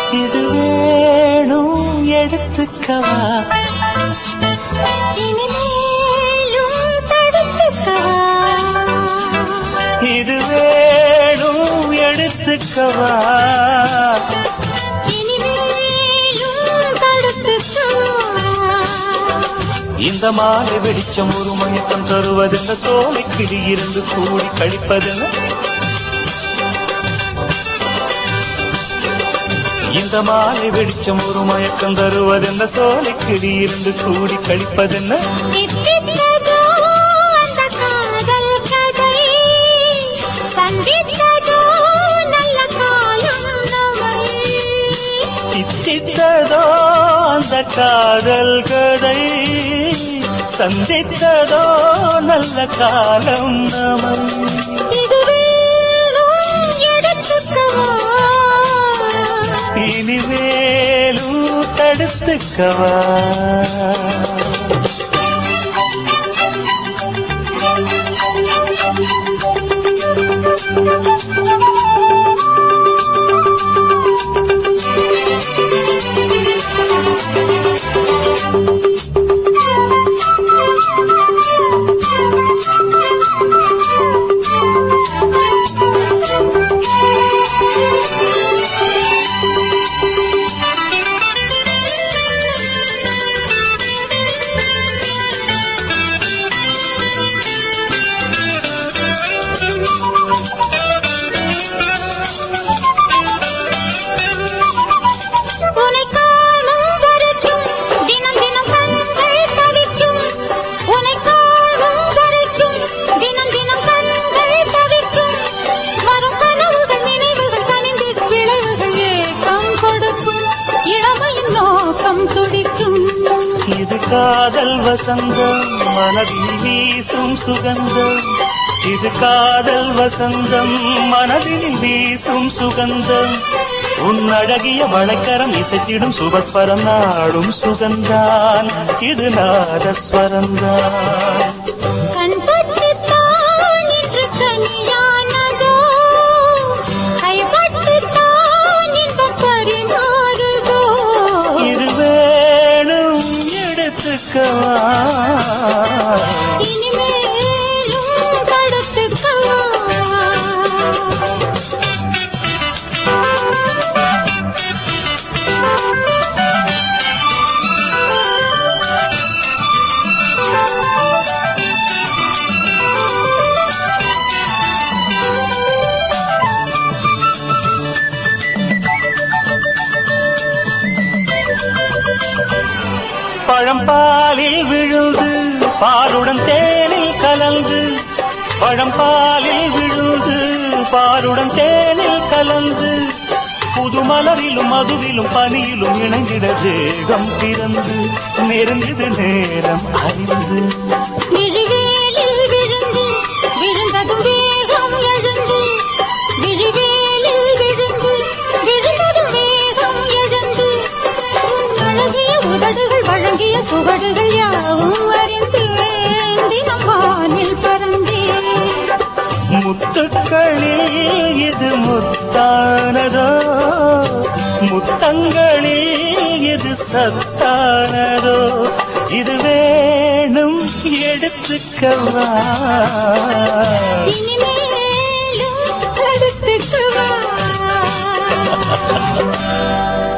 இது வேணும் எடுத்துக்கவா இனிமேலும் தடுத்துக்கவா இது வேணும் எடுத்துக்கவா இனிமேலும் தடுத்துக்கவா இந்த மாலை வெளிச்சம் ஒரு மயக்கம் தருவதென்ன சோலை கிளி இருந்து கூடி கழிப்பதென்ன இந்த மாலை வெளிச்சம் ஒரு மயக்கம் தருவதென்ன சோலை கிளி இருந்து கூடி கழிப்பதென்ன இத்தித்ததோ அந்த காதல் கதை சந்தித்ததோ நல்ல காலம் நம்மை இத்தித்ததோ அந்த காதல் கதை சந்தித்ததோ நல்ல காலம் நம இது வேணும் எடுத்துக்கவா இனிமேலும் தடுத்துக்கவா உன்னை காணும் வரைக்கும் தினம் தினம் கண்கள் தவிக்கும் உன்னை காணும் வரைக்கும் தினம் தினம் கண்கள் தவிக்கும் வரும் கனவுகள் நினைவுகள் கனிந்திடும் விளைவுகள் ஏக்கம் கொடுக்கும் இளமையின் நோக்கம் துடிக்கும் இது காதல் வசந்தம் மனதில் வீசும் சுகந்தம் இது காதல் வசந்தம் மனதில் வீசும் சுகந்தம் உன் அழகிய வளைக்கரம் இசைத்திடும் சுபஸ்வரம் நாடும் சுகந்தான் இது நாதஸ்வரந்தான் கண் தொட்டுத்தான் இன்று கனியானதோ கைப்பட்டுத்தான் இன்பம் பரிமாறுதோ இது வேணும் எடுத்துக்கவா இனிமேலும் தடுத்துக்கவா பழம்பாலில் விழுந்து பாலுடன் தேனில் கலந்து பழம்பாலில் விழுந்து பாலுடன் தேனில் கலந்து புது மலரிலும் மதுவிலும் பனியிலும் இணைந்திட வேகம் பிறந்து நெருங்கிது நேரம் அறிந்து விழிவேலில் விழுந்து விழுந்ததும் வேகம் எழுந்து விழிவேலில் விழுந்து விழுந்ததும் வேகம் எழுந்து உன் அழகிய உதடுகள் வழங்கிய சுவடுகள் யாவும் அறிந்தேன் தினம் வானில் பறந்தேன் முத்துக்களில் இது முத்தானதோ முத்தங்களில் இது சத்தானதோ இது வேணும் எடுத்துக்கவா இனிமேலும் தடுத்துக்குவா